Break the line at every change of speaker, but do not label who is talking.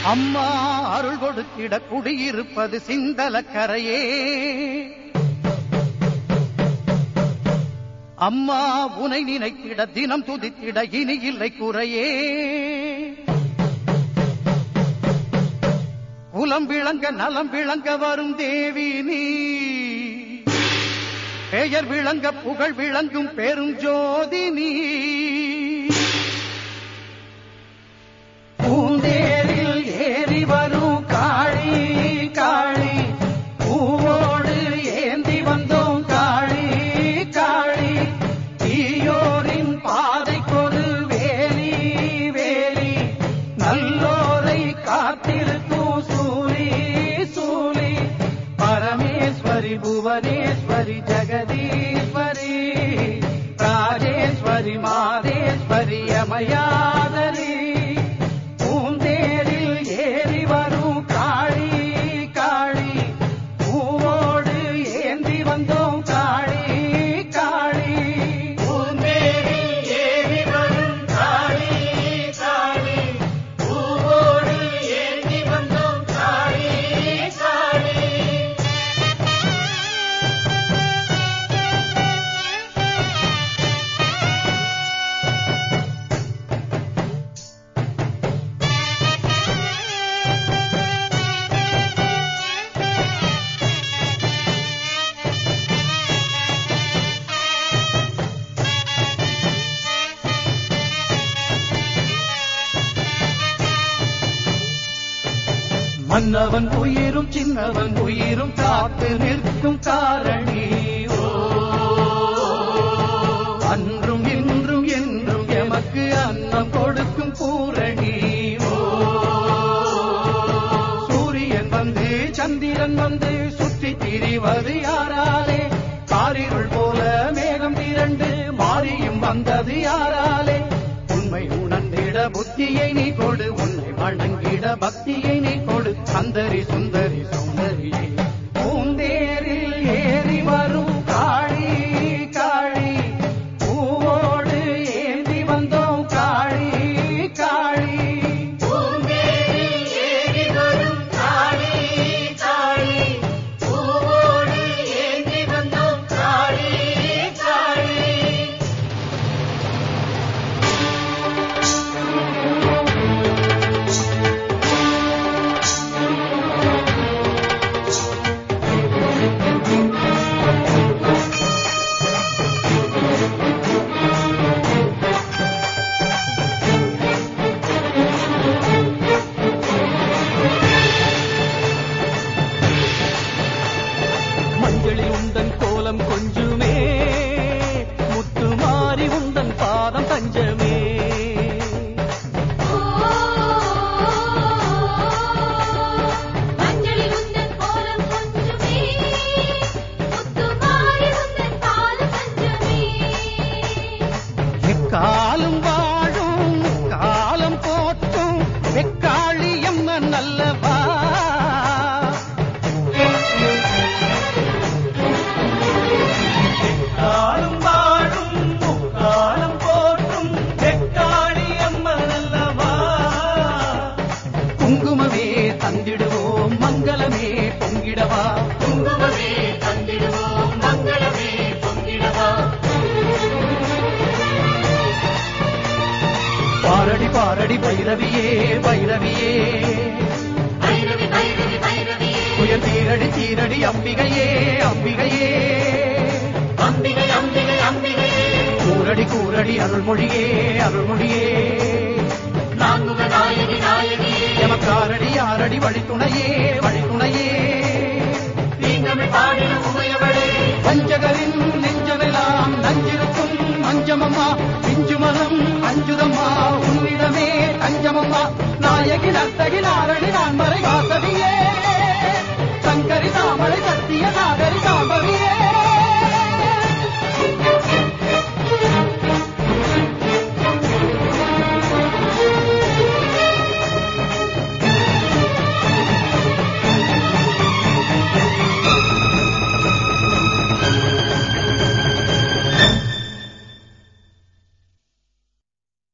அம்மா அருள் கொடுத்திட குடியிருப்பது சிந்தலக்கரையே அம்மா உனை நினைத்திட தினம் துதித்திட இனி இல்லை குறையே குலம் விளங்க நலம் விளங்க வரும் தேவி நீ பெயர் விளங்க புகழ் விளங்கும் பெரும் ஜோதி நீ பூந்தேரில் ஏறி வரும் காளி காளி பூவோடு ஏந்தி வந்தோம் காளி காளி தீயோரின் பாதைக்கொரு வேலி வேலி நல்லோரை காத்திருக்கும் சூரி சூலி பரமேஸ்வரி புவனேஸ்வரி ஜெகதீஸ்வரி ராஜேஸ்வரி மாதேஸ்வரி அமயாதரி பூந்தேரில் ஏறி வரும் காளி காளி பூவோடு ஏந்தி வந்தோம் காளி காளி பூந்தேரில் ஏறி வரும் காளி காளி பூவோடு ஏந்தி வந்தோம் காளி காளி மன்னவன் உயிரும் சின்னவன் உயிரும் காத்து நிற்கும் காரணி ஓ அன்றும் இன்றும் என்றும் எமக்கு அன்னம் கொடுக்கும் பூரணி ஓ சூரியன் வந்து சந்திரன் வந்து சுற்றி திரிவது யாராலே காரிருள் போல மேகம் திரண்டு மாறியும் வந்தது யாராலே உண்மை உணர்ந்திட புத்தியை நீ கொடு உன்னை வணங்கிட பக்தியை நீ கொடு சந்தரி சுந்தரி சுந்தரியே பூந்தேரில் ஏறி வரும் காளி காளி பூவோடு ஏந்தி வந்தோம் காளி காளி பூந்தேரில் ஏறி வரும் காளி காளி பூவோடு ஏந்தி வந்தோம் காளி காளி மஞ்சளில் உந்தன் கோலம் கொஞ்சுமே முத்து மாறி உந்தன் பாதம் தஞ்சமே
மஞ்சளில் உந்தன் கோலம் கொஞ்சமே முத்துமாரி உந்தன் பாதம் பஞ்சமே
எக்காலும் வாழும் காலம் போற்றும் எக்காளியம் நல்லவா காலம் வாழும் காலம் போற்றும் எக்காளியம் நல்லவா குங்குமமே தந்திடுவோம் மங்களமே பொங்கிடவா
குங்குமமே தந்திடுவோம் மங்களமே பொங்கிடவா
பாரடி பாரடி பைரவியே பைரவியே
பைரவி பைரவி பைரவி
புயல் தீரடி தீரடி அம்பிகையே அம்பிகையே
அம்பிகை அம்பிகை அம்பிகை
கூரடி கூரடி அருள்மொழியே அருள்மொழியே
நான்முக நாயகி நாயகி
எமக்காரடி யாரடி வழித்துணையே வழித்துணையே
தீங்கமிழ் பாடின உமையவளே
வஞ்சகரின்